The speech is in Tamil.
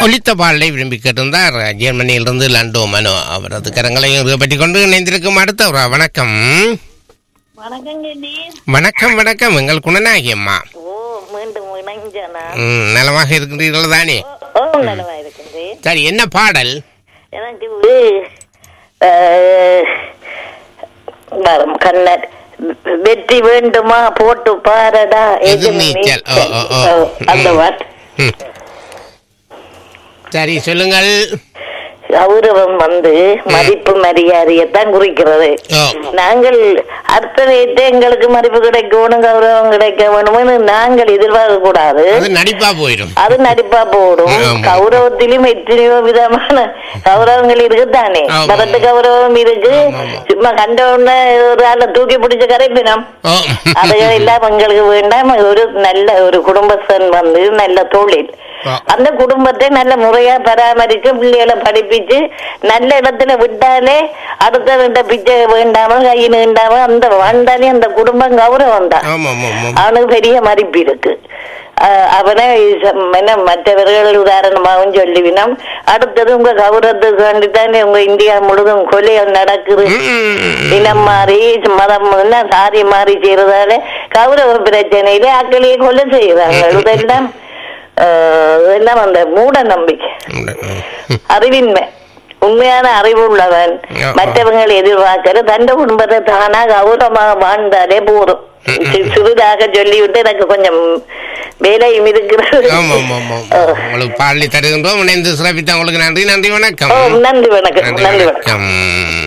ஒலித்த பாடலை விரும்பி கேட்டிருந்தார் ஜெர்மனியிலிருந்து லண்டோ மனோ அவரது கரங்களையும் பற்றி கொண்டு இணைந்திருக்கும் அடுத்தவர் வணக்கம் வணக்கங்க நீ வணக்கம் வணக்கம் எங்கள் குணநாயகி அம்மா ஓ மீண்டும் இணைஞ்சனா ம், நலமாக இருக்கின்றீர்கள் தானே ஓ நலமா இருக்குது சரி என்ன பாடல் எனக்கு இது அஹ், வரும் கண்ணர் வெற்றி வேண்டுமா போட்டு பாரடா எது நீச்சல்? ஓ, ஓ, ஓ. அந்த ம். வாட் ம். சரி சொல்லுங்கள் கௌரவம் வந்து மதிப்பு மரியாதையைத்தான் குறிக்கிறது ஓ, நாங்கள் அர்த்தத்தை எங்களுக்கு மதிப்பு கிடைக்கணும் கௌரவம் கிடைக்க வேணும்னு நாங்கள் எதிர்பார்க்க கூடாது அது நடிப்பா போயிடும் அது நடிப்பா போடும் ஆமா. கௌரவத்திலும் எத்தனையோ விதமான கௌரவங்கள் இருக்குதானே ஆமா. பரத்து கௌரவம் இருக்கு ஆமா, ஆமா. சும்மா கண்ட உடனே ஒரு ஆளை தூக்கி பிடிச்ச கரைப்பினம் ஓ அதுகள் எல்லாம் எங்களுக்கு வேண்டாம் ஒரு நல்ல ஒரு குடும்பஸ்தன் வந்து நல்ல தொழில் ஆ. அந்த குடும்பத்தை நல்ல முறையா பராமரிக்க பிள்ளைகளை படிப்பிச்சு நல்ல இடத்துல விட்டாலே அடுத்த பிச்சை வேண்டாம கை நீண்டாம அந்த வாழ்ந்தாலே அந்த குடும்பம் கௌரவம் தான் ஆமா ஆமா ஆமா அவனுக்கு பெரிய மதிப்பு இருக்கு அஹ் அவனை ச- என்ன மற்றவர்கள் உதாரணமாகவும் சொல்லிவினோம் அடுத்தது உங்க கௌரவத்துக்கு வேண்டித்தானே உங்க இந்தியா முழுதும் கொலைகள் நடக்குது ம், இனம் மாறி மதம் என்ன சாதி மாறி செய்யறதால கௌரவ பிரச்சனையில ஆக்களையே கொலை செய்யறாங்க இதெல்லாம் அஹ், இதெல்லாம் அந்த மூட நம்பிக்கை ம், ம். அறிவின்மை உண்மையான அறிவு உள்ளவன் ஆ. மற்றவங்களை எதிர்பார்க்கிற தண்ட குடும்பத்தை தானா கௌரவமாக வாழ்ந்தாலே போதும் சி- சிறிதாக சொல்லிவிட்டு எனக்கு கொஞ்சம் வேலையும் இருக்கிறது ஆமா ஆமா ஆமா ஆ. உங்களுக்கு பாடலை தருகின்றோம் இணைந்து சிறப்பித்த உங்களுக்கு நன்றி நன்றி வணக்கம் ஓ, நன்றி வணக்கம் நன்றி நன்றி வணக்கம் வணக்கம்